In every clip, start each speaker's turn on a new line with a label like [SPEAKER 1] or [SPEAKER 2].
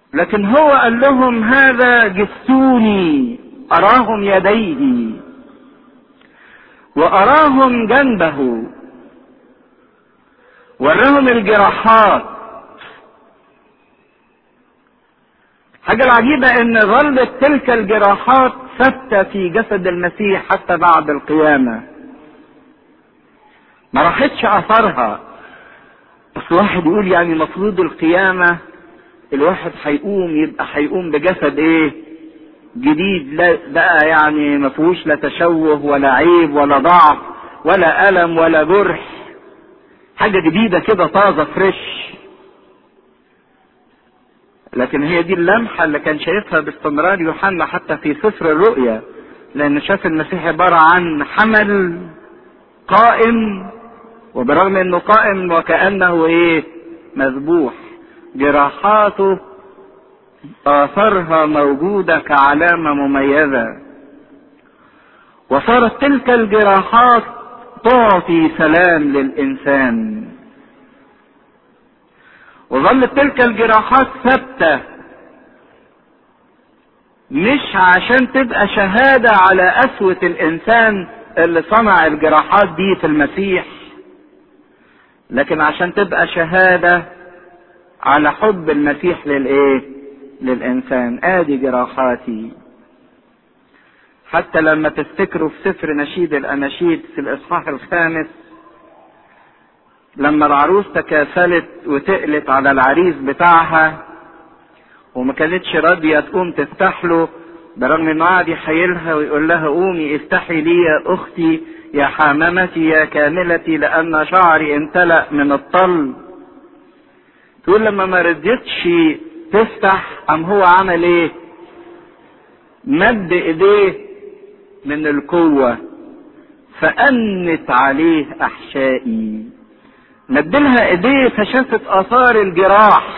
[SPEAKER 1] لكن هو قال لهم هذا جسوني اراهم يديه واراهم جنبه وراهم الجراحات حاجة العجيبة ان ظلت تلك الجراحات ثابتة في جسد المسيح حتى بعد القيامة ما راحتش اثرها بس واحد يقول يعني مفروض القيامة الواحد هيقوم يبقى هيقوم بجسد ايه جديد لا بقى يعني ما فيهوش لا تشوه ولا عيب ولا ضعف ولا الم ولا جرح حاجة جديدة كده طازة فريش لكن هي دي اللمحة اللي كان شايفها باستمرار يوحنا حتى في سفر الرؤيا لأن شاف المسيح عبارة عن حمل قائم وبرغم انه قائم وكأنه ايه مذبوح جراحاته آثارها موجودة كعلامة مميزة وصارت تلك الجراحات تعطي سلام للإنسان وظلت تلك الجراحات ثابتة مش عشان تبقى شهادة على قسوة الإنسان اللي صنع الجراحات دي في المسيح لكن عشان تبقى شهادة على حب المسيح للإيه؟ للإنسان آدي جراحاتي حتى لما تفتكروا في سفر نشيد الأناشيد في الإصحاح الخامس لما العروس تكاسلت وتقلت على العريس بتاعها وما كانتش راضية تقوم تفتح له برغم انه قعد يحيلها ويقول لها قومي افتحي لي يا اختي يا حمامتي يا كاملتي لان شعري امتلأ من الطل تقول لما ما رضيتش تفتح قام هو عمل ايه مد ايديه من القوة فأنت عليه أحشائي مدلها ايديه فشافت آثار الجراح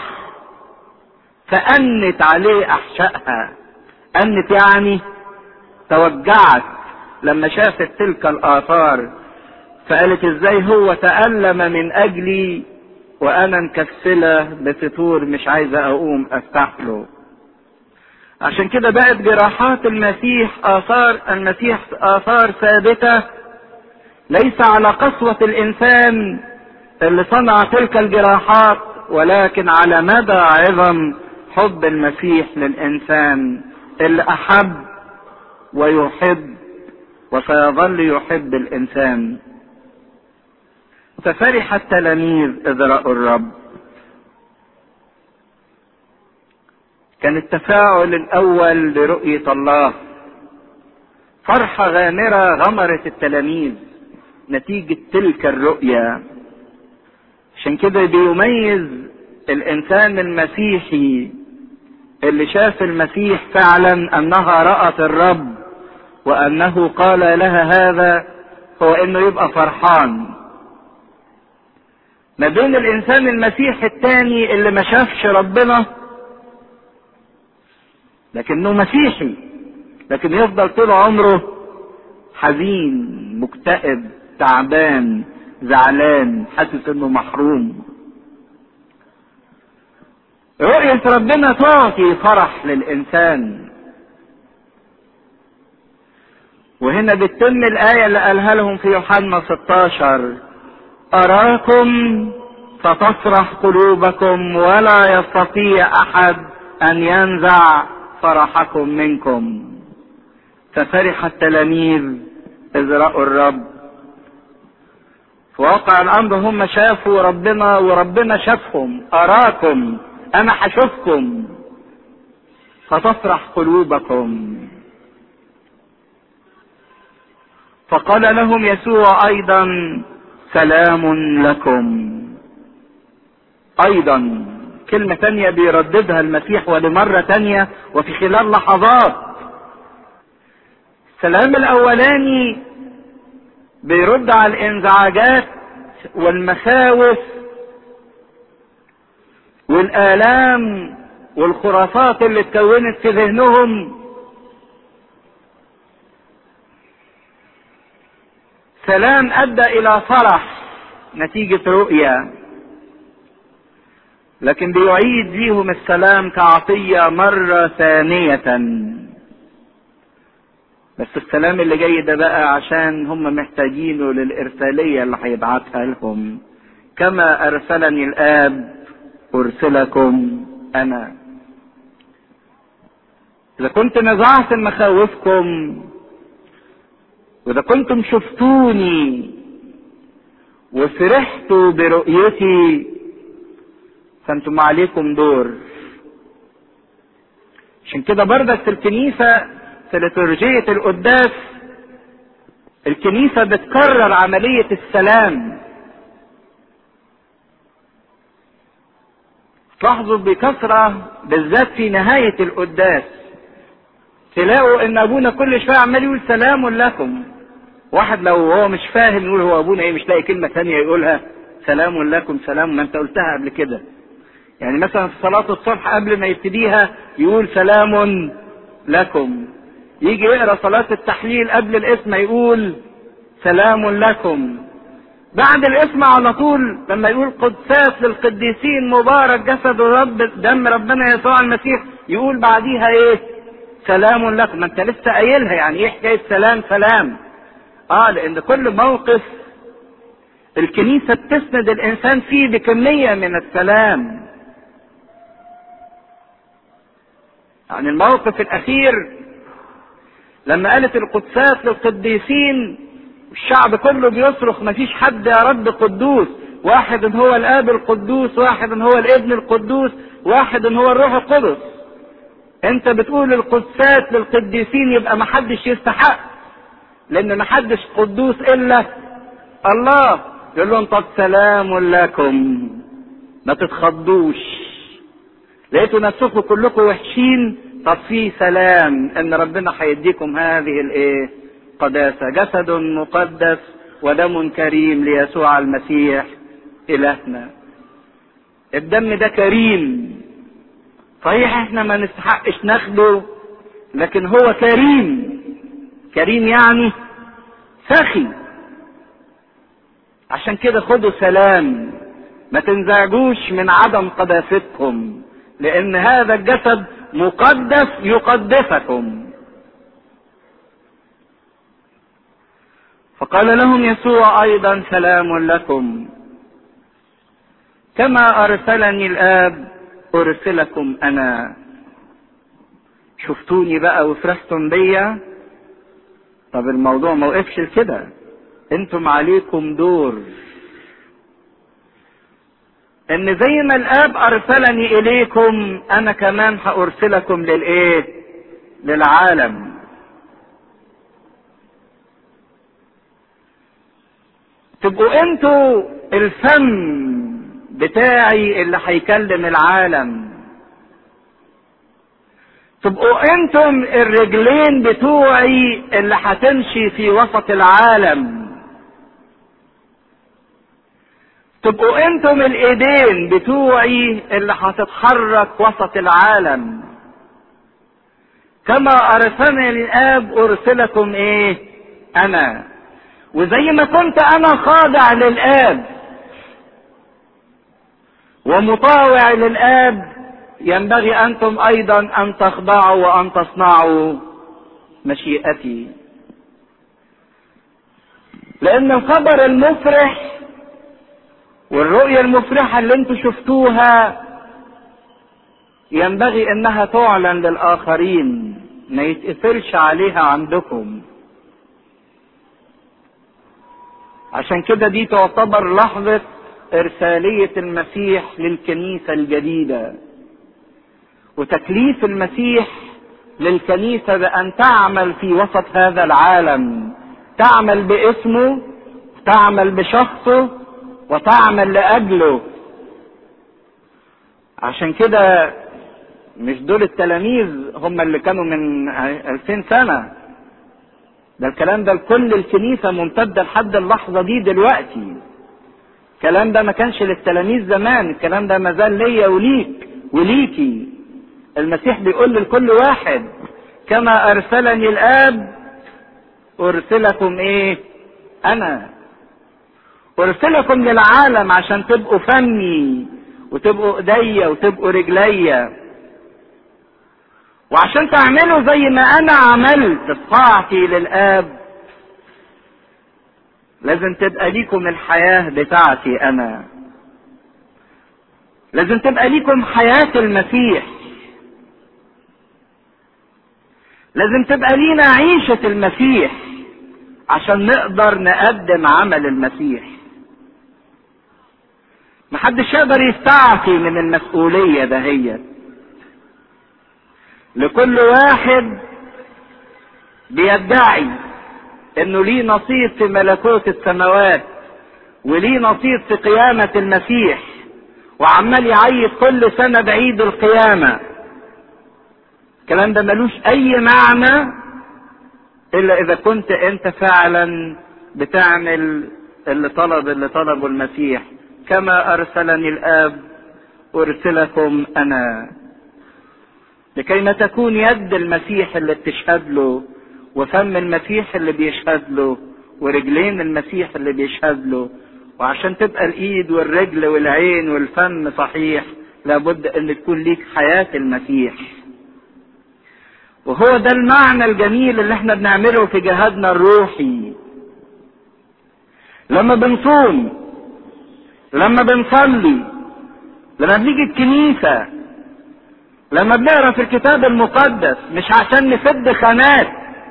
[SPEAKER 1] فأنت عليه أحشائها أنت يعني توجعت لما شافت تلك الآثار فقالت ازاي هو تألم من أجلي وأنا مكسلة بفتور مش عايزة أقوم أفتح له عشان كده بقت جراحات المسيح آثار المسيح آثار ثابتة ليس على قسوة الإنسان اللي صنع تلك الجراحات ولكن على مدى عظم حب المسيح للإنسان اللي أحب ويحب وسيظل يحب الإنسان ففرح التلاميذ إذ رأوا الرب كان التفاعل الأول لرؤية الله فرحة غامرة غمرت التلاميذ نتيجة تلك الرؤية عشان كده بيميز الإنسان المسيحي اللي شاف المسيح فعلا أنها رأت الرب وأنه قال لها هذا هو إنه يبقى فرحان ما بين الإنسان المسيحي التاني اللي ما شافش ربنا لكنه مسيحي لكن يفضل طول عمره حزين مكتئب تعبان زعلان حاسس انه محروم رؤية ربنا تعطي فرح للإنسان وهنا بتتم الآية اللي قالها لهم في يوحنا 16 أراكم فتصرح قلوبكم ولا يستطيع أحد أن ينزع فرحكم منكم ففرح التلاميذ إذ رأوا الرب في واقع الأمر هم شافوا ربنا وربنا شافهم أراكم أنا هشوفكم فتفرح قلوبكم فقال لهم يسوع أيضا سلام لكم أيضا كلمة تانية بيرددها المسيح ولمرة تانية وفي خلال لحظات السلام الأولاني بيرد على الانزعاجات والمخاوف والآلام والخرافات اللي اتكونت في ذهنهم سلام أدى إلى فرح نتيجة رؤية لكن بيعيد ليهم السلام كعطية مرة ثانية بس السلام اللي جاي ده بقى عشان هم محتاجينه للإرسالية اللي هيبعتها لهم كما أرسلني الآب أرسلكم أنا إذا كنت نزعت مخاوفكم وإذا كنتم شفتوني وفرحتوا برؤيتي فأنتم عليكم دور عشان كده بردك في الكنيسة في لترجية القداس الكنيسة بتكرر عملية السلام تلاحظوا بكثرة بالذات في نهاية القداس تلاقوا ان ابونا كل شوية عمال يقول سلام لكم واحد لو هو مش فاهم يقول هو ابونا ايه مش لاقي كلمة تانية يقولها سلام لكم سلام ما انت قلتها قبل كده يعني مثلا في صلاة الصبح قبل ما يبتديها يقول سلام لكم يجي يقرا صلاة التحليل قبل الاسم يقول سلام لكم بعد الاسم على طول لما يقول قدسات للقديسين مبارك جسد الرب دم ربنا يسوع المسيح يقول بعديها ايه سلام لكم ما انت لسه قايلها يعني ايه حكايه سلام سلام اه لان كل موقف الكنيسه بتسند الانسان فيه بكميه من السلام يعني الموقف الاخير لما قالت القدسات للقديسين الشعب كله بيصرخ مفيش حد يا رب قدوس واحد هو الاب القدوس واحد هو الابن القدوس واحد هو الروح القدس انت بتقول القدسات للقديسين يبقى محدش يستحق لان محدش قدوس الا الله يقول لهم طب سلام لكم ما تتخضوش لقيتوا نفسكم كلكم وحشين طب في سلام ان ربنا هيديكم هذه الايه قداسه جسد مقدس ودم كريم ليسوع المسيح الهنا الدم ده كريم صحيح احنا ما نستحقش ناخده لكن هو كريم كريم يعني سخي عشان كده خدوا سلام ما تنزعجوش من عدم قداستكم لان هذا الجسد مقدس يقدسكم فقال لهم يسوع ايضا سلام لكم كما ارسلني الاب ارسلكم انا شفتوني بقى وفرحتم بيا طب الموضوع ما وقفش كده انتم عليكم دور ان زي ما الاب ارسلني اليكم انا كمان هارسلكم للايه للعالم تبقوا انتوا الفم بتاعي اللي هيكلم العالم تبقوا انتم الرجلين بتوعي اللي هتمشي في وسط العالم تبقوا انتم الايدين بتوعي اللي هتتحرك وسط العالم كما ارسلني الاب ارسلكم ايه انا وزي ما كنت انا خاضع للاب ومطاوع للاب ينبغي انتم ايضا ان تخضعوا وان تصنعوا مشيئتي لان الخبر المفرح والرؤية المفرحة اللي انتم شفتوها ينبغي انها تعلن للاخرين ما يتقفلش عليها عندكم عشان كده دي تعتبر لحظة إرسالية المسيح للكنيسة الجديدة وتكليف المسيح للكنيسة بأن تعمل في وسط هذا العالم تعمل باسمه تعمل بشخصه وتعمل لأجله عشان كده مش دول التلاميذ هم اللي كانوا من ألفين سنة ده الكلام ده لكل الكنيسة ممتدة لحد اللحظة دي دلوقتي الكلام ده ما كانش للتلاميذ زمان الكلام ده ما زال ليا وليك وليكي المسيح بيقول لكل واحد كما ارسلني الاب ارسلكم ايه انا ارسلكم للعالم عشان تبقوا فمي وتبقوا ايديا وتبقوا رجليا وعشان تعملوا زي ما انا عملت في طاعتي للاب لازم تبقى ليكم الحياة بتاعتي انا لازم تبقى ليكم حياة المسيح لازم تبقى لينا عيشة المسيح عشان نقدر نقدم عمل المسيح محدش يقدر يستعفي من المسؤولية دهيت لكل واحد بيدعي انه ليه نصيب في ملكوت السماوات وليه نصيب في قيامة المسيح وعمال يعيد كل سنة بعيد القيامة الكلام ده ملوش اي معنى الا اذا كنت انت فعلا بتعمل اللي طلب اللي طلبه المسيح كما ارسلني الاب ارسلكم انا لكي ما تكون يد المسيح اللي بتشهد له وفم المسيح اللي بيشهد له ورجلين المسيح اللي بيشهد له وعشان تبقى الايد والرجل والعين والفم صحيح لابد ان تكون ليك حياة المسيح وهو ده المعنى الجميل اللي احنا بنعمله في جهادنا الروحي لما بنصوم لما بنصلي لما بنيجي الكنيسة لما بنقرا في الكتاب المقدس مش عشان نسد خانات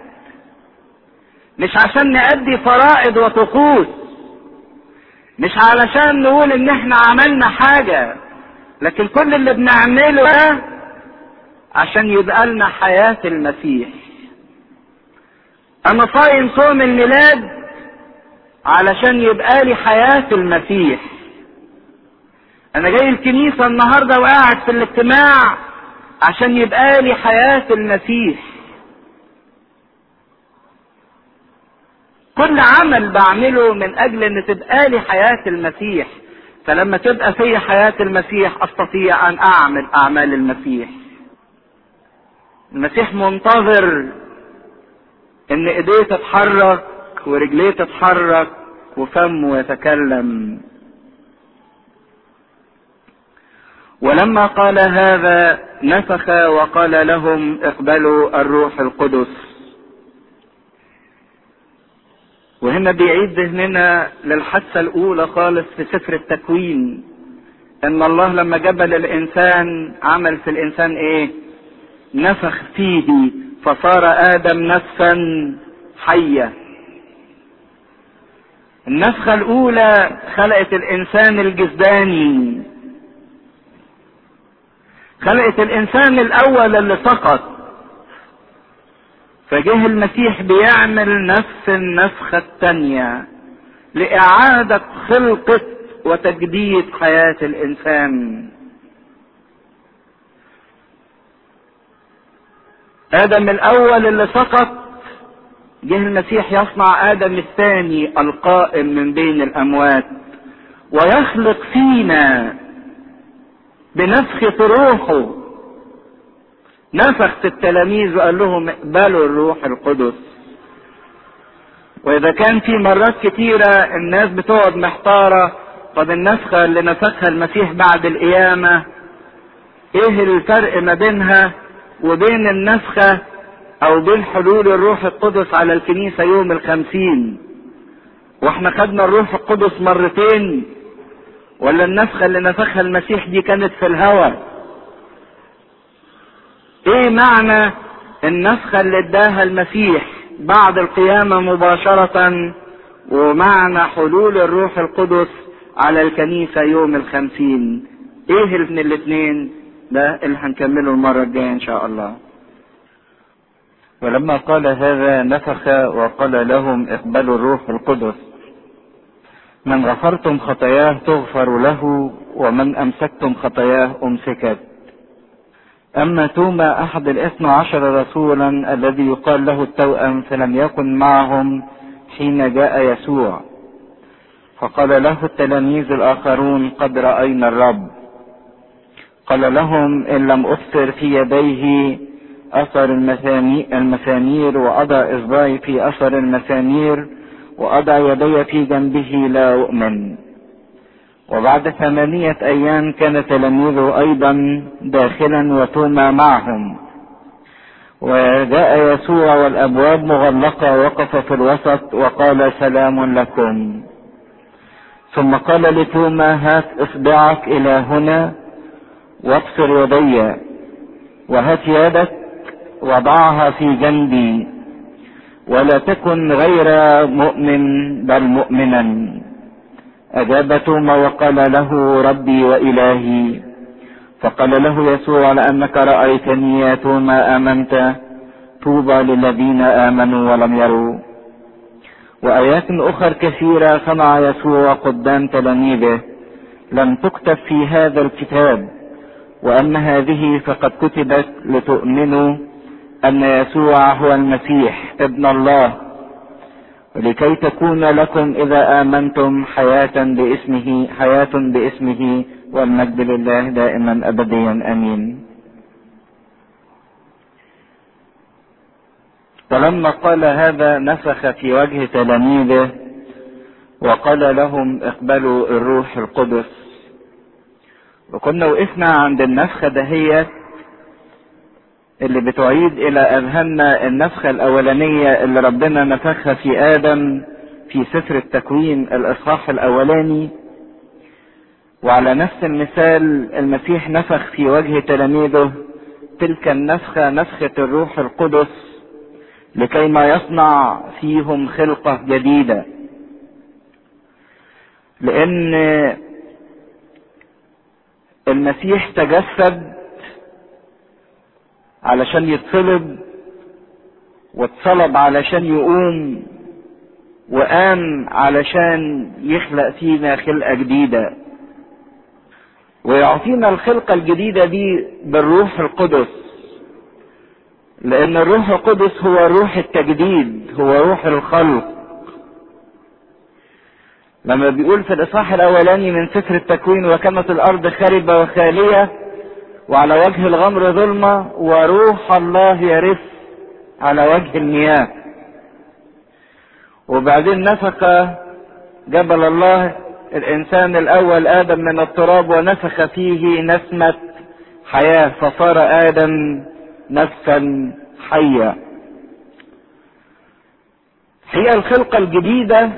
[SPEAKER 1] مش عشان نأدي فرائض وطقوس مش علشان نقول ان احنا عملنا حاجة لكن كل اللي بنعمله ده عشان يبقى لنا حياة المسيح انا صايم صوم الميلاد علشان يبقى لي حياة المسيح انا جاي الكنيسة النهاردة وقاعد في الاجتماع عشان يبقى لي حياة المسيح كل عمل بعمله من اجل ان تبقى لي حياة المسيح فلما تبقى في حياة المسيح استطيع ان اعمل اعمال المسيح المسيح منتظر ان ايديه تتحرك ورجليه تتحرك وفمه يتكلم ولما قال هذا نفخ وقال لهم اقبلوا الروح القدس وهنا بيعيد ذهننا للحادثة الأولى خالص في سفر التكوين إن الله لما جبل الإنسان عمل في الإنسان إيه؟ نفخ فيه فصار آدم نفسا حية. النفخة الأولى خلقت الإنسان الجسداني. خلقت الإنسان الأول اللي سقط. فجه المسيح بيعمل نفس النفخة التانية لإعادة خلقة وتجديد حياة الإنسان. آدم الأول اللي سقط جه المسيح يصنع آدم الثاني القائم من بين الأموات ويخلق فينا بنفخة روحه نفخ في التلاميذ وقال لهم اقبلوا الروح القدس واذا كان في مرات كتيرة الناس بتقعد محتارة طب النفخة اللي نفخها المسيح بعد القيامة ايه الفرق ما بينها وبين النفخة او بين حلول الروح القدس على الكنيسة يوم الخمسين واحنا خدنا الروح القدس مرتين ولا النفخة اللي نفخها المسيح دي كانت في الهوى ايه معنى النفخة اللي اداها المسيح بعد القيامة مباشرة ومعنى حلول الروح القدس على الكنيسة يوم الخمسين ايه من الاثنين ده اللي هنكمله المرة الجاية ان شاء الله
[SPEAKER 2] ولما قال هذا نفخ وقال لهم اقبلوا الروح القدس من غفرتم خطاياه تغفر له ومن امسكتم خطاياه امسكت أما توما أحد الاثنى عشر رسولا الذي يقال له التوأم فلم يكن معهم حين جاء يسوع فقال له التلاميذ الآخرون قد رأينا الرب قال لهم إن لم أبصر في يديه أثر المسامير وأضع إصبعي في أثر المسامير وأضع يدي في جنبه لا أؤمن وبعد ثمانية أيام كان تلاميذه أيضا داخلا وتوما معهم وجاء يسوع والأبواب مغلقة وقف في الوسط وقال سلام لكم ثم قال لتوما هات اصبعك إلى هنا وابصر يدي وهات يدك وضعها في جنبي ولا تكن غير مؤمن بل مؤمنا أجاب توما وقال له ربي وإلهي فقال له يسوع لأنك رأيتني يا توما آمنت طوبى للذين آمنوا ولم يروا وآيات أخر كثيرة صنع يسوع قدام تلاميذه لم تكتب في هذا الكتاب وأما هذه فقد كتبت لتؤمنوا أن يسوع هو المسيح ابن الله ولكي تكون لكم إذا آمنتم حياة باسمه حياة باسمه والمجد لله دائما أبديا أمين فلما قال هذا نفخ في وجه تلاميذه وقال لهم اقبلوا الروح القدس وكنا وقفنا عند النفخة دهيت اللي بتعيد الى اذهاننا النفخة الاولانية اللي ربنا نفخها في ادم في سفر التكوين الاصحاح الاولاني وعلى نفس المثال المسيح نفخ في وجه تلاميذه تلك النفخة نفخة الروح القدس لكي ما يصنع فيهم خلقة جديدة لان المسيح تجسد علشان يتصلب واتصلب علشان يقوم وقام علشان يخلق فينا خلقة جديدة ويعطينا الخلقة الجديدة دي بالروح القدس لأن الروح القدس هو روح التجديد هو روح الخلق لما بيقول في الإصحاح الأولاني من سفر التكوين وكانت الأرض خاربة وخالية وعلى وجه الغمر ظلمة وروح الله يرف على وجه المياه وبعدين نفخ جبل الله الإنسان الأول آدم من التراب ونفخ فيه نسمة حياة فصار آدم نفسا حية هي الخلقة الجديدة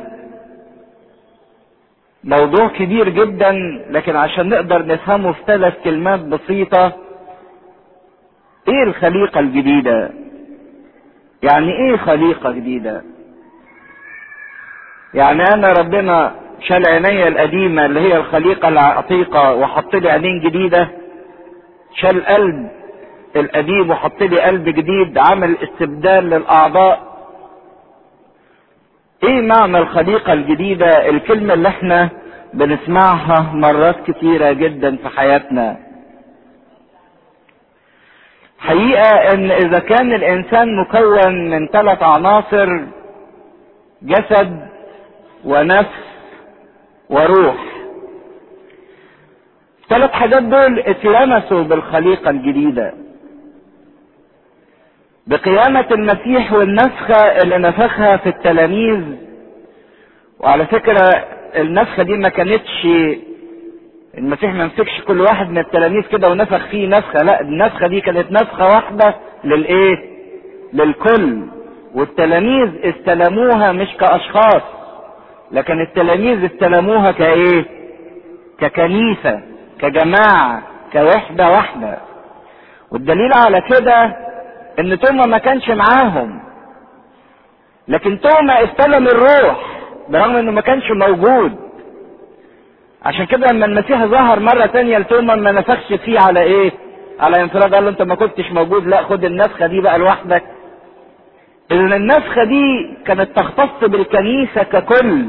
[SPEAKER 2] موضوع كبير جدا لكن عشان نقدر نفهمه في ثلاث كلمات بسيطة ايه الخليقة الجديدة يعني ايه خليقة جديدة يعني انا ربنا شال عينيا القديمة اللي هي الخليقة العتيقة وحط لي عينين جديدة شال قلب القديم وحط لي قلب جديد عمل استبدال للاعضاء ايه معنى الخليقة الجديدة الكلمة اللي احنا بنسمعها مرات كتيرة جدا في حياتنا حقيقة ان اذا كان الانسان مكون من ثلاث عناصر جسد ونفس وروح ثلاث حاجات دول اتلمسوا بالخليقة الجديدة بقيامة المسيح والنفخة اللي نفخها في التلاميذ وعلى فكرة النفخة دي ما كانتش المسيح ما مسكش كل واحد من التلاميذ كده ونفخ فيه نفخة لا النفخة دي كانت نفخة واحدة للايه للكل والتلاميذ استلموها مش كاشخاص لكن التلاميذ استلموها كايه ككنيسة كجماعة كوحدة واحدة والدليل على كده ان توما ما كانش معاهم لكن توما استلم الروح برغم انه ما كانش موجود عشان كده لما المسيح ظهر مرة تانية لتوما ما نفخش فيه على ايه على انفراد قال له انت ما كنتش موجود لا خد النفخة دي بقى لوحدك اذا النفخة دي كانت تختص بالكنيسة ككل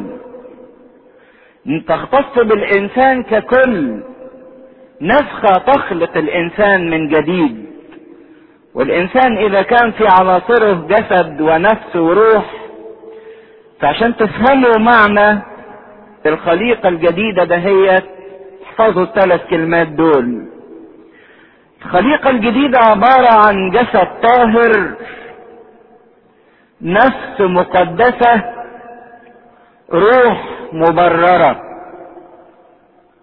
[SPEAKER 2] تختص بالانسان ككل نفخة تخلق الانسان من جديد والانسان اذا كان في عناصره جسد ونفس وروح فعشان تفهموا معنى الخليقة الجديدة دهيت احفظوا الثلاث كلمات دول الخليقة الجديدة عبارة عن جسد طاهر نفس مقدسة روح مبررة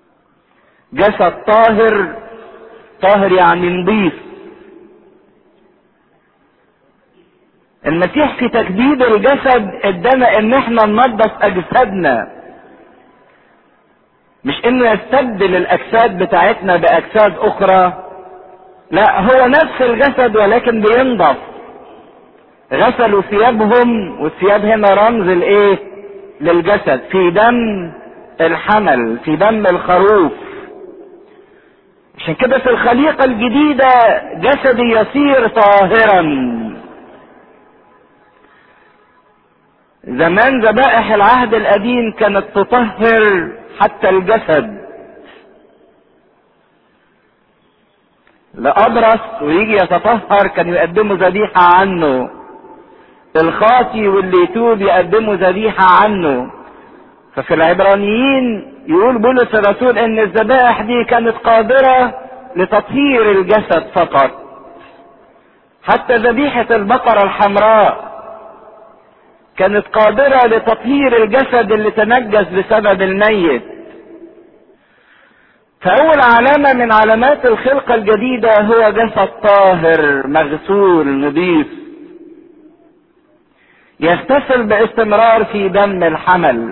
[SPEAKER 1] جسد طاهر طاهر يعني نضيف المسيح في تجديد الجسد ادانا ان احنا ننظف اجسادنا مش انه يستبدل الاجساد بتاعتنا باجساد اخرى لا هو نفس الجسد ولكن بينضف غسلوا ثيابهم والثياب هنا رمز الايه للجسد في دم الحمل في دم الخروف عشان كده في الخليقة الجديدة جسدي يصير طاهرا زمان ذبائح العهد القديم كانت تطهر حتى الجسد لأبرص ويجي يتطهر كانوا يقدموا ذبيحة عنه الخاطي واللي يتوب يقدموا ذبيحة عنه ففي العبرانيين يقول بولس الرسول ان الذبائح دي كانت قادرة لتطهير الجسد فقط حتى ذبيحة البقرة الحمراء كانت قادرة لتطهير الجسد اللي تنجس بسبب الميت فأول علامة من علامات الخلقة الجديدة هو جسد طاهر مغسول نظيف يغتسل باستمرار في دم الحمل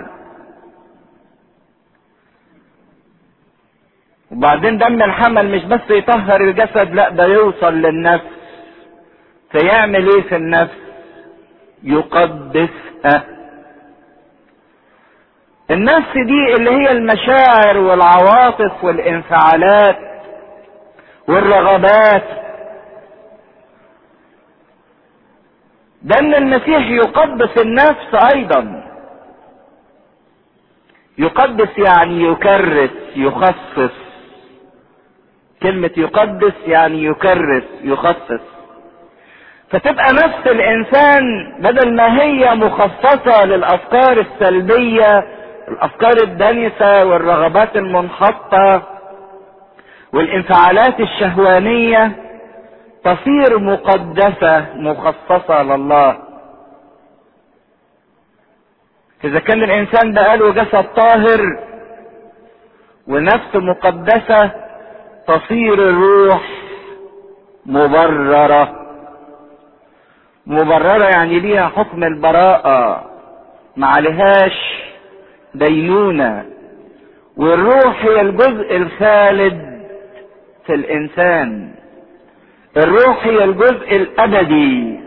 [SPEAKER 1] وبعدين دم الحمل مش بس يطهر الجسد لا ده يوصل للنفس فيعمل ايه في النفس يقدسها النفس دي اللي هي المشاعر والعواطف والانفعالات والرغبات دم المسيح يقدس النفس ايضا يقدس يعني يكرس يخصص كلمة يقدس يعني يكرس يخصص فتبقى نفس الانسان بدل ما هي مخصصة للافكار السلبية الافكار الدنسة والرغبات المنحطة والانفعالات الشهوانية تصير مقدسة مخصصة لله اذا كان الانسان بقى له جسد طاهر ونفس مقدسة تصير الروح مبررة مبررة يعني ليها حكم البراءة ما عليهاش دينونة والروح هي الجزء الخالد في الانسان الروح هي الجزء الابدي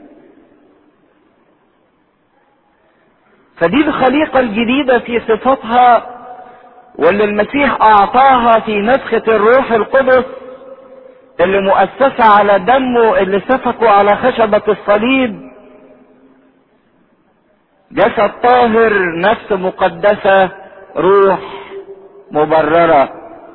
[SPEAKER 1] فدي الخليقة الجديدة في صفاتها واللي المسيح اعطاها في نفخة الروح القدس اللي مؤسسة على دمه اللي سفكوا على خشبة الصليب جسد طاهر نفس مقدسة روح مبررة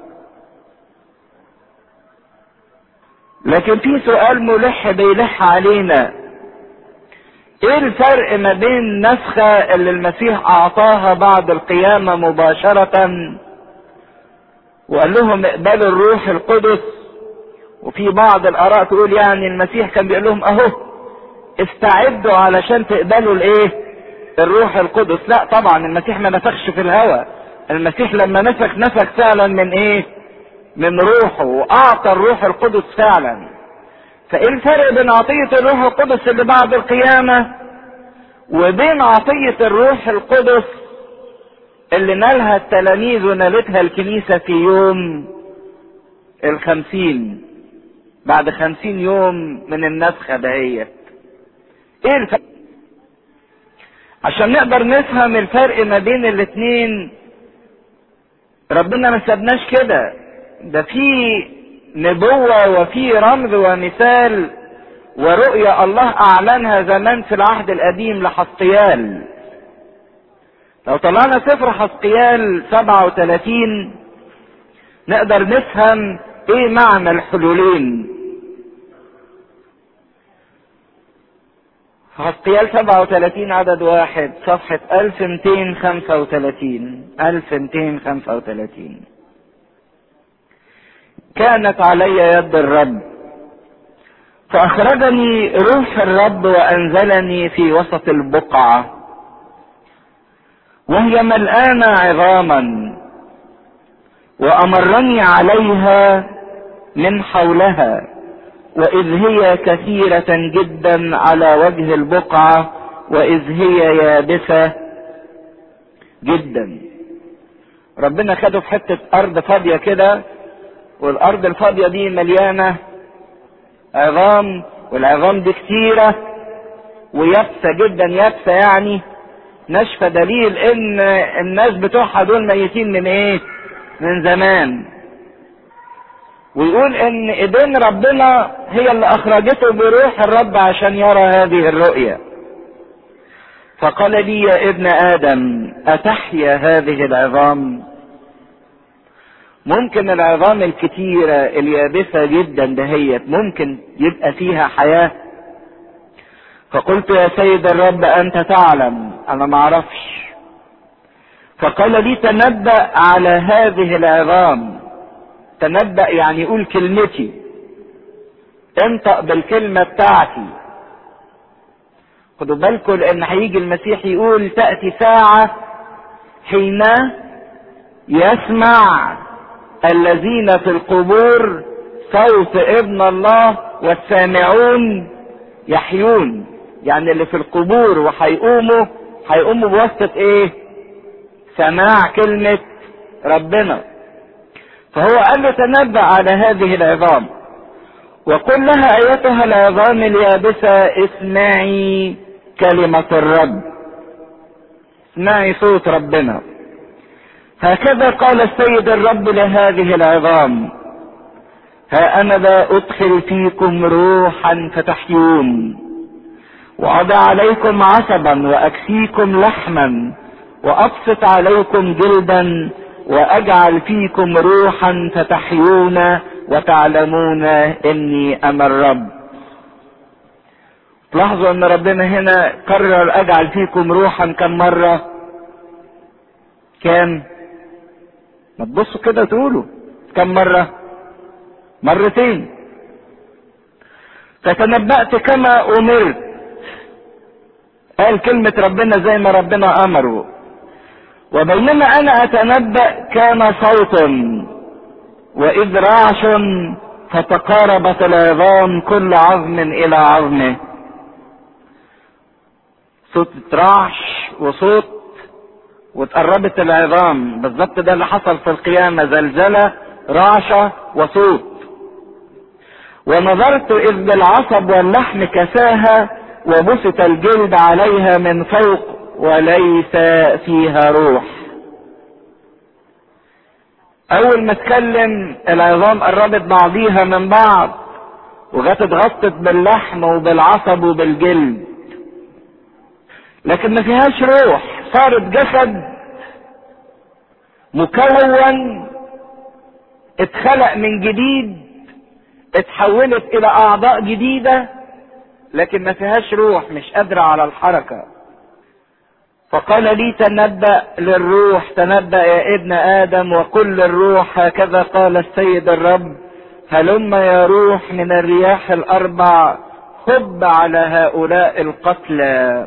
[SPEAKER 1] لكن في سؤال ملح بيلح علينا ايه الفرق ما بين النفخة اللي المسيح اعطاها بعد القيامة مباشرة وقال لهم اقبلوا الروح القدس وفي بعض الاراء تقول يعني المسيح كان بيقول لهم اهو استعدوا علشان تقبلوا الايه الروح القدس لا طبعا المسيح ما نفخش في الهوى المسيح لما نفخ نفخ فعلا من ايه من روحه واعطى الروح القدس فعلا فايه الفرق بين عطية الروح القدس اللي بعد القيامة وبين عطية الروح القدس اللي نالها التلاميذ ونالتها الكنيسة في يوم الخمسين بعد خمسين يوم من النفخة دهيت ايه الفرق عشان نقدر نفهم الفرق ما بين الاتنين ربنا ما سابناش كده ده في نبوة وفي رمز ومثال ورؤية الله اعلنها زمان في العهد القديم لحسقيال لو طلعنا سفر حسقيال 37 نقدر نفهم ايه معنى الحلولين حسقيال 37 عدد واحد صفحة 1235 1235 كانت علي يد الرب فأخرجني روح الرب وأنزلني في وسط البقعة وهي ملآنة عظاما
[SPEAKER 2] وامرني عليها من حولها واذ هي كثيره جدا على وجه البقعه واذ هي يابسه جدا ربنا خده في حته ارض فاضيه كده والارض الفاضيه دي مليانه عظام والعظام دي كتيره ويابسه جدا يابسه يعني ناشفه دليل ان الناس بتوعها دول ميتين من ايه؟ من زمان. ويقول ان ايدين ربنا هي اللي اخرجته بروح الرب عشان يرى هذه الرؤيه. فقال لي يا ابن ادم اتحيا هذه العظام؟ ممكن العظام الكتيره اليابسه جدا دهيت ممكن يبقى فيها حياه؟ فقلت يا سيد الرب انت تعلم انا ما اعرفش فقال لي تنبأ على هذه العظام تنبأ يعني قول كلمتي انطق بالكلمة بتاعتي خدوا بالكم لان هيجي المسيح يقول تأتي ساعة حين يسمع الذين في القبور صوت ابن الله والسامعون يحيون يعني اللي في القبور وهيقوموا هيقوموا بواسطة ايه سماع كلمة ربنا فهو قال له تنبأ على هذه العظام وقل لها ايتها العظام اليابسة اسمعي كلمة الرب اسمعي صوت ربنا هكذا قال السيد الرب لهذه العظام ها انا ذا ادخل فيكم روحا فتحيون واضع عليكم عصبا واكسيكم لحما وابسط عليكم جلدا واجعل فيكم روحا فتحيون وتعلمون اني انا الرب تلاحظوا ان ربنا هنا قرر اجعل فيكم روحا كم مرة كام ما تبصوا كده تقولوا كم مرة مرتين فتنبأت كما امرت قال كلمة ربنا زي ما ربنا امره وبينما انا اتنبأ كان صوت واذ رعش فتقاربت العظام كل عظم الى عظمه صوت رعش وصوت واتقربت العظام بالظبط ده اللي حصل في القيامة زلزلة رعشة وصوت ونظرت اذ بالعصب واللحم كساها وبسط الجلد عليها من فوق وليس فيها روح اول ما اتكلم العظام قربت بعضيها من بعض وجت اتغطت باللحم وبالعصب وبالجلد لكن ما فيهاش روح صارت جسد مكون اتخلق من جديد اتحولت الى اعضاء جديدة لكن ما فيهاش روح مش قادرة على الحركة فقال لي تنبأ للروح تنبأ يا ابن آدم وقل للروح هكذا قال السيد الرب هلم يا روح من الرياح الأربع خب على هؤلاء القتلى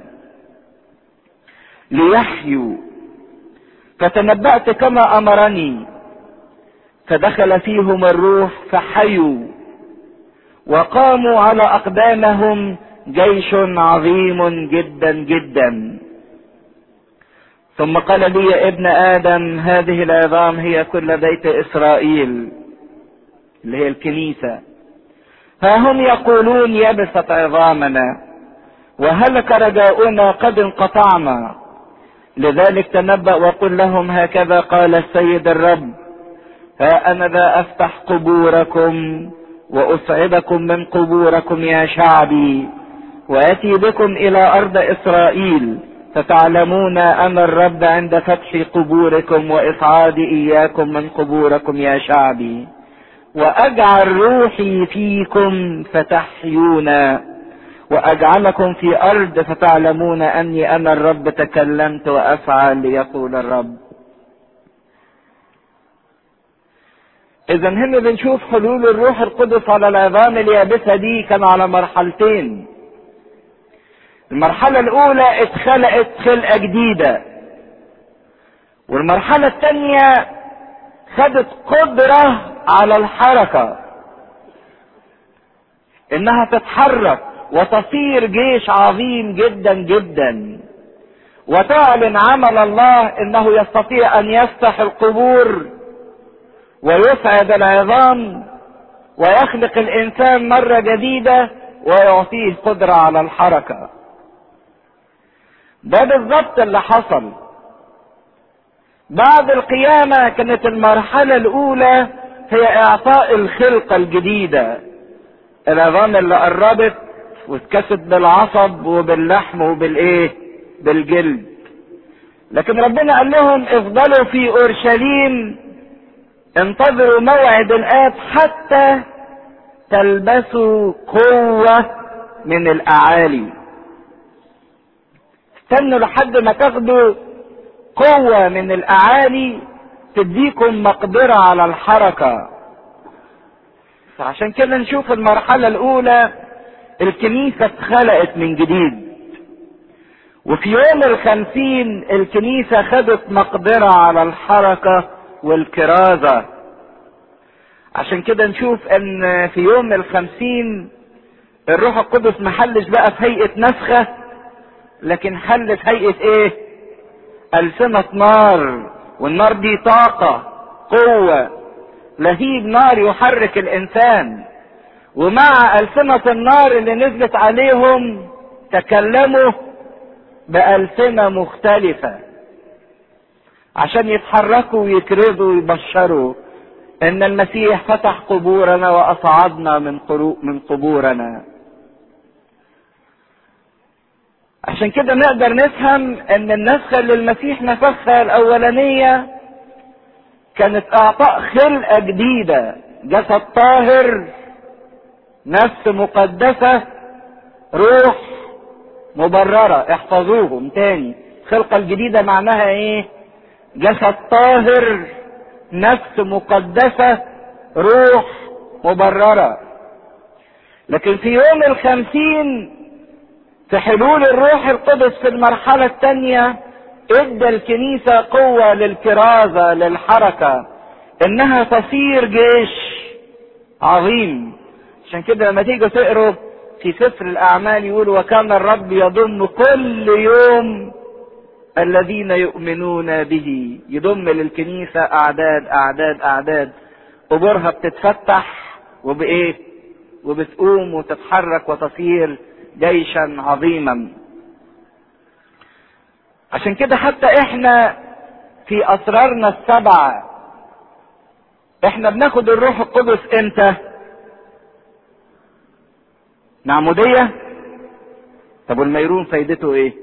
[SPEAKER 2] ليحيوا فتنبأت كما أمرني فدخل فيهم الروح فحيوا وقاموا على أقدامهم جيش عظيم جدا جدا ثم قال لي يا ابن آدم هذه العظام هي كل بيت إسرائيل اللي هي الكنيسة ها هم يقولون يبست عظامنا وهلك رجاؤنا قد انقطعنا لذلك تنبأ وقل لهم هكذا قال السيد الرب ها أنا ذا أفتح قبوركم وأصعدكم من قبوركم يا شعبي وآتي بكم إلى أرض إسرائيل فتعلمون أنا الرب عند فتح قبوركم وإصعاد إياكم من قبوركم يا شعبي وأجعل روحي فيكم فتحيون وأجعلكم في أرض فتعلمون أني أنا الرب تكلمت وأفعل ليقول الرب إذا هنا بنشوف حلول الروح القدس على العظام اليابسة دي كان على مرحلتين المرحلة الأولى اتخلقت خلقة جديدة والمرحلة الثانية خدت قدرة على الحركة انها تتحرك وتصير جيش عظيم جدا جدا وتعلن عمل الله انه يستطيع ان يفتح القبور ويسعد العظام ويخلق الانسان مرة جديدة ويعطيه قدرة على الحركة ده بالظبط اللي حصل بعد القيامة كانت المرحلة الأولى هي إعطاء الخلقة الجديدة العظام اللي قربت واتكست بالعصب وباللحم وبالإيه؟ بالجلد. لكن ربنا قال لهم افضلوا في أورشليم انتظروا موعد الآب حتى تلبسوا قوة من الأعالي. استنوا لحد ما تاخدوا قوة من الأعالي تديكم مقدرة على الحركة فعشان كده نشوف المرحلة الأولى الكنيسة اتخلقت من جديد وفي يوم الخمسين الكنيسة خدت مقدرة على الحركة والكرازة عشان كده نشوف ان في يوم الخمسين الروح القدس محلش بقى في هيئة نفخة لكن حل في هيئة ايه ألسنة نار والنار دي طاقة قوة لهيب نار يحرك الإنسان ومع ألسنة النار اللي نزلت عليهم تكلموا بألسنة مختلفة عشان يتحركوا ويكرزوا ويبشروا ان المسيح فتح قبورنا واصعدنا من من قبورنا عشان كده نقدر نفهم ان النسخة اللي المسيح نفخها الاولانية كانت اعطاء خلقة جديدة جسد طاهر نفس مقدسة روح مبررة احفظوهم تاني الخلقة الجديدة معناها ايه جسد طاهر نفس مقدسة روح مبررة لكن في يوم الخمسين في حلول الروح القدس في المرحلة الثانية ادى الكنيسة قوة للكرازة للحركة انها تصير جيش عظيم عشان كده لما تيجوا تقروا في سفر الاعمال يقول وكان الرب يضم كل يوم الذين يؤمنون به يضم للكنيسة اعداد اعداد اعداد قبورها بتتفتح وبايه وبتقوم وتتحرك وتصير جيشا عظيما عشان كده حتى احنا في اسرارنا السبعه احنا بناخد الروح القدس امتى معموديه طب والميرون فايدته ايه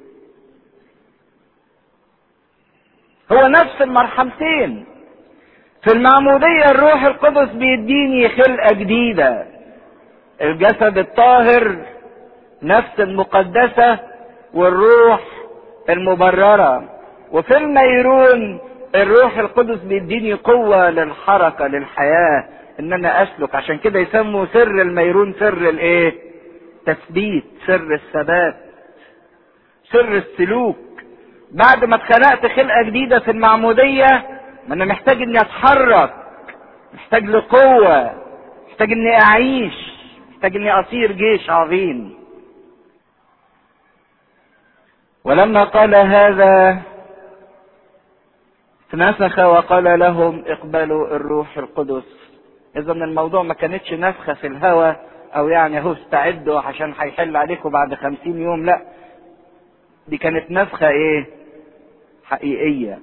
[SPEAKER 2] هو نفس المرحلتين في المعمودية الروح القدس بيديني خلقة جديدة الجسد الطاهر نفس المقدسة والروح المبررة وفي الميرون الروح القدس بيديني قوة للحركة للحياة ان انا اسلك عشان كده يسموا سر الميرون سر الايه تثبيت سر الثبات سر السلوك بعد ما اتخلقت خلقة جديدة في المعمودية ما انا محتاج اني اتحرك محتاج لقوة محتاج اني اعيش محتاج اني اصير جيش عظيم ولما قال هذا نسخ وقال لهم اقبلوا الروح القدس اذا الموضوع ما كانتش نفخه في الهوى او يعني اهو استعدوا عشان هيحل عليكم بعد خمسين يوم لا دي كانت نفخه ايه حقيقيه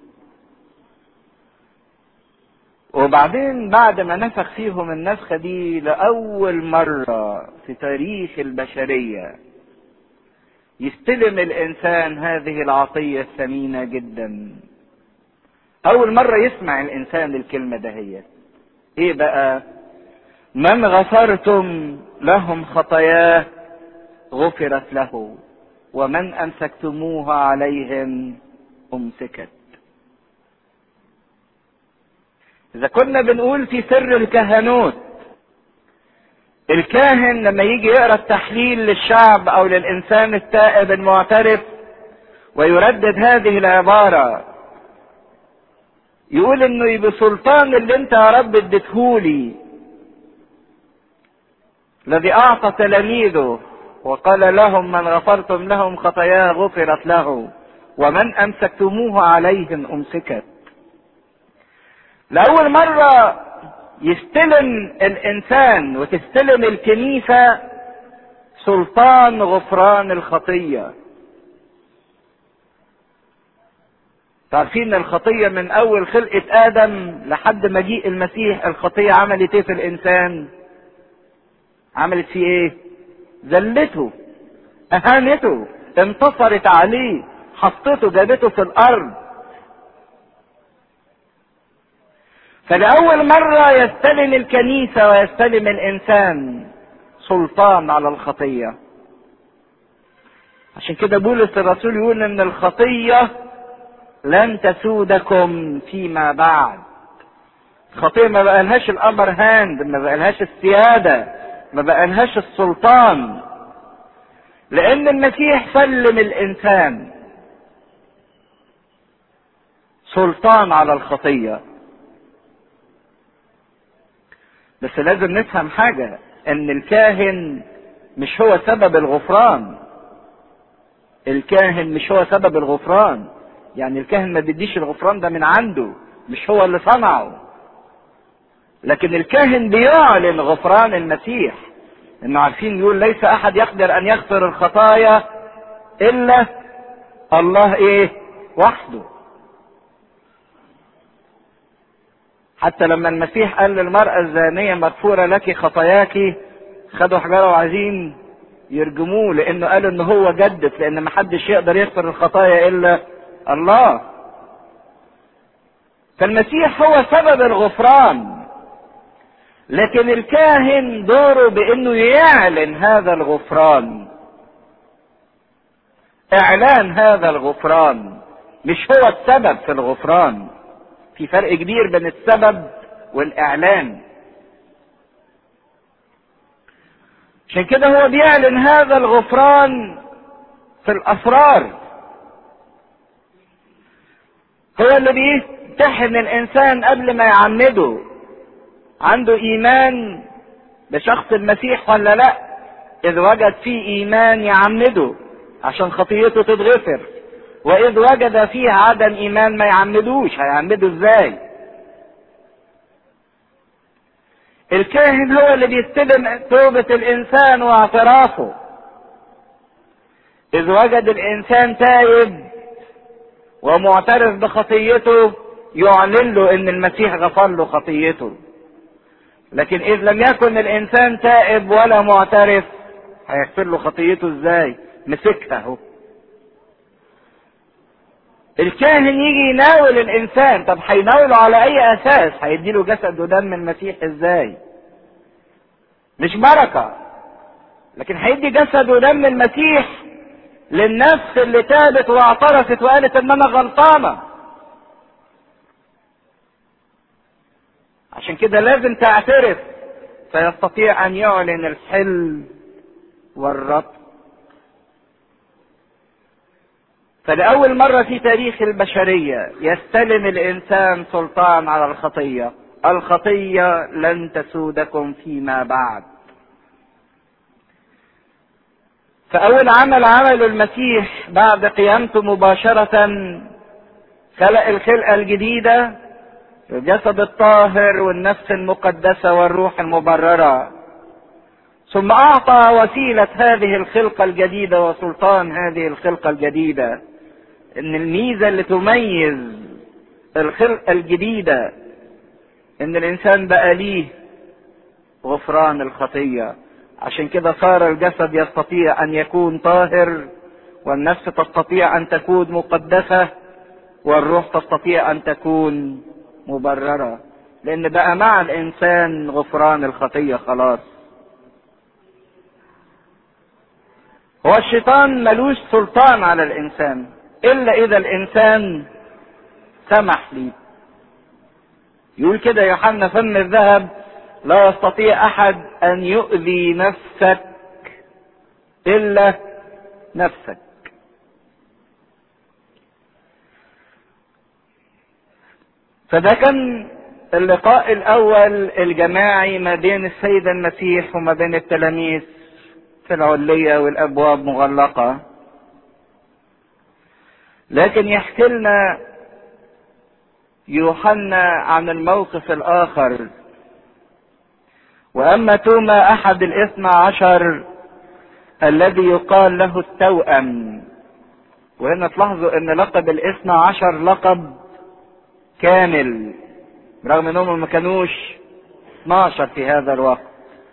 [SPEAKER 2] وبعدين بعد ما نفخ فيهم النفخه دي لاول مره في تاريخ البشريه يستلم الانسان هذه العطيه الثمينه جدا اول مره يسمع الانسان الكلمه دهيت ايه بقى من غفرتم لهم خطاياه غفرت له ومن امسكتموها عليهم امسكت اذا كنا بنقول في سر الكهنوت الكاهن لما يجي يقرا التحليل للشعب او للانسان التائب المعترف ويردد هذه العباره
[SPEAKER 1] يقول انه بسلطان اللي انت يا رب اديتهولي الذي اعطى تلاميذه وقال لهم من غفرتم لهم خطاياه غفرت له ومن امسكتموه عليهم امسكت لاول مره يستلم الانسان وتستلم الكنيسه سلطان غفران الخطيه عارفين الخطيه من اول خلقه ادم لحد مجيء المسيح الخطيه عملت ايه في الانسان عملت فيه ايه ذلته اهانته انتصرت عليه حطته جابته في الارض فلأول مرة يستلم الكنيسة ويستلم الإنسان سلطان على الخطية عشان كده بولس الرسول يقول إن الخطية لن تسودكم فيما بعد الخطية ما بقالهاش الأمر هاند ما بقالهاش السيادة ما بقالهاش السلطان لأن المسيح سلم الإنسان سلطان على الخطيه بس لازم نفهم حاجة ان الكاهن مش هو سبب الغفران الكاهن مش هو سبب الغفران يعني الكاهن ما بيديش الغفران ده من عنده مش هو اللي صنعه لكن الكاهن بيعلن غفران المسيح انه عارفين يقول ليس احد يقدر ان يغفر الخطايا الا الله ايه وحده حتى لما المسيح قال للمرأة الزانية مغفورة لك خطاياك خدوا حجارة وعايزين يرجموه لانه قال ان هو جدف لان محدش يقدر يغفر الخطايا الا الله فالمسيح هو سبب الغفران لكن الكاهن دوره بانه يعلن هذا الغفران اعلان هذا الغفران مش هو السبب في الغفران في فرق كبير بين السبب والاعلان عشان كده هو بيعلن هذا الغفران في الاسرار هو اللي بيمتحن الانسان قبل ما يعمده عنده ايمان بشخص المسيح ولا لا اذ وجد فيه ايمان يعمده عشان خطيته تتغفر واذ وجد فيه عدم ايمان ما يعمدوش هيعمده ازاي الكاهن هو اللي بيستلم توبة الانسان واعترافه اذ وجد الانسان تايب ومعترف بخطيته يعلن له ان المسيح غفر له خطيته لكن اذ لم يكن الانسان تائب ولا معترف هيغفر له خطيته ازاي مسكها اهو الكاهن يجي يناول الانسان طب هيناوله على اي اساس هيديله جسد ودم المسيح ازاي مش بركة لكن هيدي جسد ودم المسيح للنفس اللي تابت واعترفت وقالت ان انا غلطانة عشان كده لازم تعترف فيستطيع ان يعلن الحل والربط فلأول مرة في تاريخ البشرية يستلم الإنسان سلطان على الخطية الخطية لن تسودكم فيما بعد فأول عمل عمله المسيح بعد قيامته مباشرة خلق الخلقة الجديدة الجسد الطاهر والنفس المقدسة والروح المبررة ثم أعطى وسيلة هذه الخلقة الجديدة وسلطان هذه الخلقة الجديدة ان الميزه اللي تميز الخلقه الجديده ان الانسان بقى ليه غفران الخطيه عشان كده صار الجسد يستطيع ان يكون طاهر والنفس تستطيع ان تكون مقدسه والروح تستطيع ان تكون مبرره لان بقى مع الانسان غفران الخطيه خلاص هو الشيطان ملوش سلطان على الانسان الا اذا الانسان سمح لي يقول كده يوحنا فم الذهب لا يستطيع احد ان يؤذي نفسك الا نفسك فده كان اللقاء الاول الجماعي ما بين السيد المسيح وما بين التلاميذ في العلية والابواب مغلقة لكن يحكي لنا يوحنا عن الموقف الاخر واما توما احد الاثنى عشر الذي يقال له التوأم وهنا تلاحظوا ان لقب الاثنى عشر لقب كامل رغم انهم ما كانوش 12 في هذا الوقت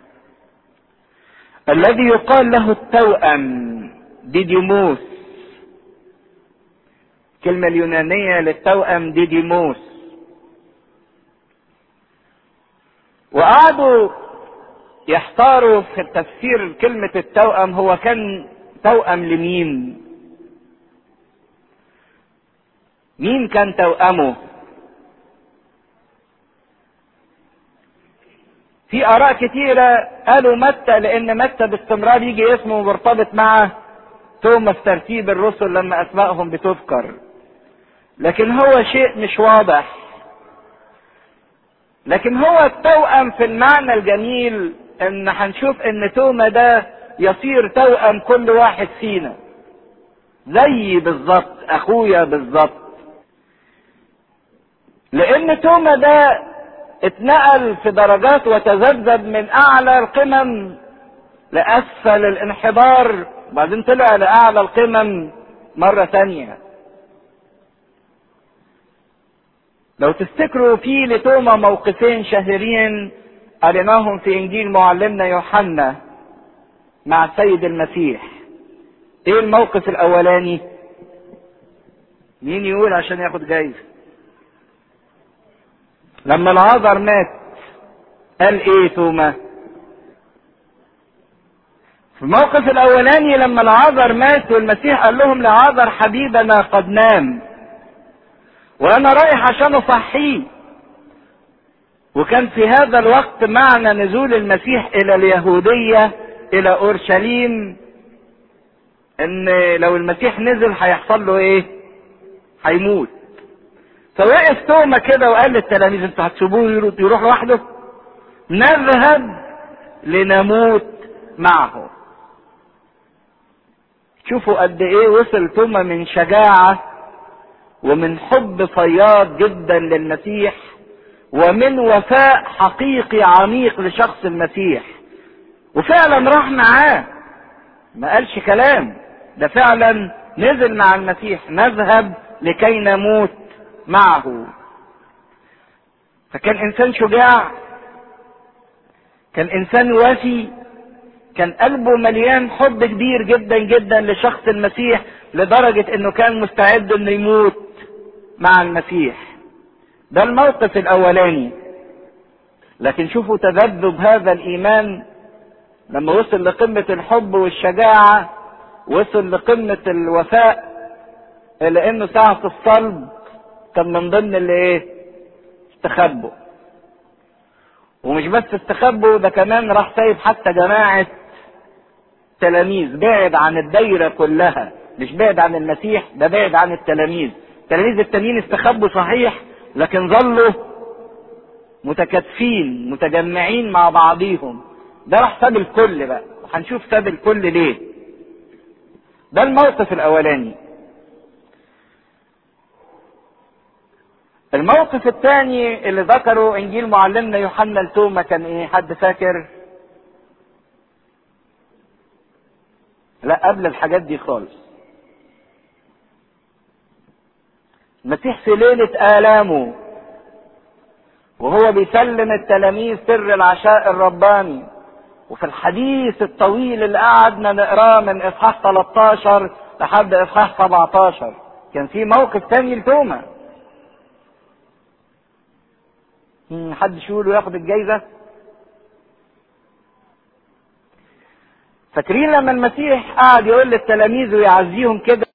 [SPEAKER 1] الذي يقال له التوأم ديديموس الكلمة اليونانية للتوأم ديديموس وقعدوا يحتاروا في تفسير كلمة التوأم هو كان توأم لمين؟ مين كان توأمه؟ في آراء كتيرة قالوا متى لأن متى باستمرار يجي اسمه مرتبط مع توماس ترتيب الرسل لما أسمائهم بتذكر. لكن هو شيء مش واضح. لكن هو التوأم في المعنى الجميل ان هنشوف ان توما ده يصير توأم كل واحد فينا زي بالظبط اخويا بالظبط لان توما ده اتنقل في درجات وتذبذب من اعلى القمم لاسفل الانحدار وبعدين طلع لاعلى القمم مرة تانية لو تفتكروا في لتوما موقفين شهيرين قريناهم في انجيل معلمنا يوحنا مع السيد المسيح ايه الموقف الاولاني مين يقول عشان ياخد جايزة لما العذر مات قال ايه توما في الموقف الاولاني لما العذر مات والمسيح قال لهم لعذر حبيبنا قد نام وانا رايح عشان اصحيه وكان في هذا الوقت معنى نزول المسيح الى اليهودية الى اورشليم ان لو المسيح نزل هيحصل له ايه هيموت فوقف توما كده وقال للتلاميذ انتوا هتسيبوه يروح لوحده نذهب لنموت معه شوفوا قد ايه وصل توما من شجاعة ومن حب فياض جدا للمسيح ومن وفاء حقيقي عميق لشخص المسيح وفعلا راح معاه ما قالش كلام ده فعلا نزل مع المسيح نذهب لكي نموت معه فكان انسان شجاع كان انسان وفي كان قلبه مليان حب كبير جدا جدا لشخص المسيح لدرجة انه كان مستعد انه يموت مع المسيح ده الموقف الاولاني لكن شوفوا تذبذب هذا الايمان لما وصل لقمة الحب والشجاعة وصل لقمة الوفاء إلى إنه ساعة الصلب كان من ضمن اللي إيه؟ استخبوا. ومش بس استخبوا ده كمان راح سايب حتى جماعة تلاميذ بعد عن الدايرة كلها مش بعد عن المسيح ده بعد عن التلاميذ. التلاميذ التانيين استخبوا صحيح لكن ظلوا متكاتفين متجمعين مع بعضيهم ده راح ساب الكل بقى وهنشوف ساب الكل ليه ده الموقف الاولاني الموقف الثاني اللي ذكره انجيل معلمنا يوحنا لتوما كان ايه حد فاكر لا قبل الحاجات دي خالص المسيح في ليلة آلامه وهو بيسلم التلاميذ سر العشاء الرباني وفي الحديث الطويل اللي قعدنا نقراه من اصحاح 13 لحد اصحاح 17 كان في موقف تاني لتوما حد يقول وياخد الجايزه فاكرين لما المسيح قعد يقول للتلاميذ ويعزيهم كده